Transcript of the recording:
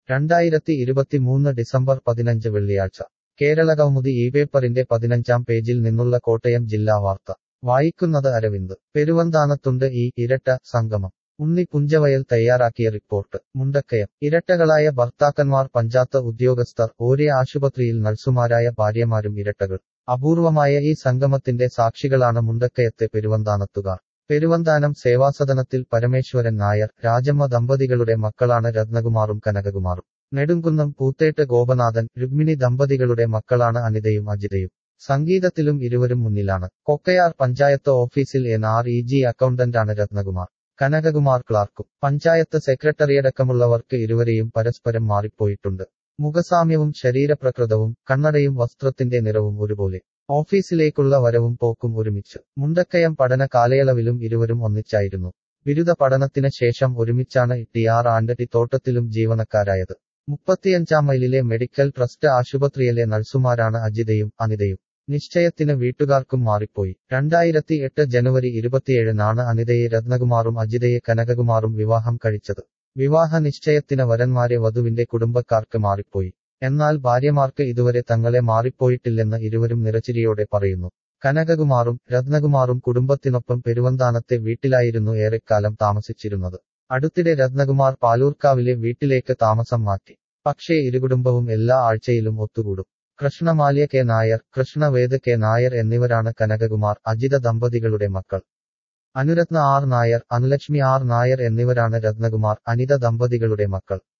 രണ്ടായിരത്തി ഇരുപത്തിമൂന്ന് ഡിസംബർ പതിനഞ്ച് വെള്ളിയാഴ്ച കേരളകൗമുദി ഈ പേപ്പറിന്റെ പതിനഞ്ചാം പേജിൽ നിന്നുള്ള കോട്ടയം ജില്ലാ വാർത്ത വായിക്കുന്നത് അരവിന്ദ് പെരുവന്താനത്തുണ്ട് ഈ ഇരട്ട സംഗമം ഉണ്ണി പുഞ്ചവയൽ തയ്യാറാക്കിയ റിപ്പോർട്ട് മുണ്ടക്കയം ഇരട്ടകളായ ഭർത്താക്കന്മാർ പഞ്ചായത്ത് ഉദ്യോഗസ്ഥർ ഒരേ ആശുപത്രിയിൽ നഴ്സുമാരായ ഭാര്യമാരും ഇരട്ടകൾ അപൂർവമായ ഈ സംഗമത്തിന്റെ സാക്ഷികളാണ് മുണ്ടക്കയത്തെ പെരുവന്താനത്തുകാർ പെരുവന്താനം സേവാസദനത്തിൽ പരമേശ്വരൻ നായർ രാജമ്മ ദമ്പതികളുടെ മക്കളാണ് രത്നകുമാറും കനകകുമാറും നെടുങ്കുന്നം പൂത്തേട്ട് ഗോപനാഥൻ രുക്മിണി ദമ്പതികളുടെ മക്കളാണ് അനിതയും അജിതയും സംഗീതത്തിലും ഇരുവരും മുന്നിലാണ് കൊക്കയാർ പഞ്ചായത്ത് ഓഫീസിൽ എൻ ആർ ഇ ജി അക്കൗണ്ടന്റാണ് രത്നകുമാർ കനകകുമാർ ക്ലാർക്കും പഞ്ചായത്ത് സെക്രട്ടറിയടക്കമുള്ളവർക്ക് ഇരുവരെയും പരസ്പരം മാറിപ്പോയിട്ടുണ്ട് മുഖസാമ്യവും ശരീരപ്രകൃതവും കണ്ണടയും വസ്ത്രത്തിന്റെ നിറവും ഒരുപോലെ ഓഫീസിലേക്കുള്ള വരവും പോക്കും ഒരുമിച്ച് മുണ്ടക്കയം പഠന കാലയളവിലും ഇരുവരും ഒന്നിച്ചായിരുന്നു ബിരുദ പഠനത്തിന് ശേഷം ഒരുമിച്ചാണ് ടി ആർ ആൻഡടി തോട്ടത്തിലും ജീവനക്കാരായത് മുപ്പത്തിയഞ്ചാം മൈലിലെ മെഡിക്കൽ ട്രസ്റ്റ് ആശുപത്രിയിലെ നഴ്സുമാരാണ് അജിതയും അനിതയും നിശ്ചയത്തിന് വീട്ടുകാർക്കും മാറിപ്പോയി രണ്ടായിരത്തി എട്ട് ജനുവരി ഇരുപത്തിയേഴിനാണ് അനിതയെ രത്നകുമാറും അജിതയെ കനകകുമാറും വിവാഹം കഴിച്ചത് വിവാഹ നിശ്ചയത്തിന് വരന്മാരെ വധുവിന്റെ കുടുംബക്കാർക്ക് മാറിപ്പോയി എന്നാൽ ഭാര്യമാർക്ക് ഇതുവരെ തങ്ങളെ മാറിപ്പോയിട്ടില്ലെന്ന് ഇരുവരും നിറച്ചിരിയോടെ പറയുന്നു കനകകുമാറും രത്നകുമാറും കുടുംബത്തിനൊപ്പം പെരുവന്താനത്തെ വീട്ടിലായിരുന്നു ഏറെക്കാലം താമസിച്ചിരുന്നത് അടുത്തിടെ രത്നകുമാർ പാലൂർക്കാവിലെ വീട്ടിലേക്ക് താമസം മാറ്റി പക്ഷേ ഇരുകുടുംബവും എല്ലാ ആഴ്ചയിലും ഒത്തുകൂടും കൃഷ്ണമാല്യ കെ നായർ കൃഷ്ണവേദ കെ നായർ എന്നിവരാണ് കനകകുമാർ അജിത ദമ്പതികളുടെ മക്കൾ അനുരത്ന ആർ നായർ അനുലക്ഷ്മി ആർ നായർ എന്നിവരാണ് രത്നകുമാർ അനിത ദമ്പതികളുടെ മക്കൾ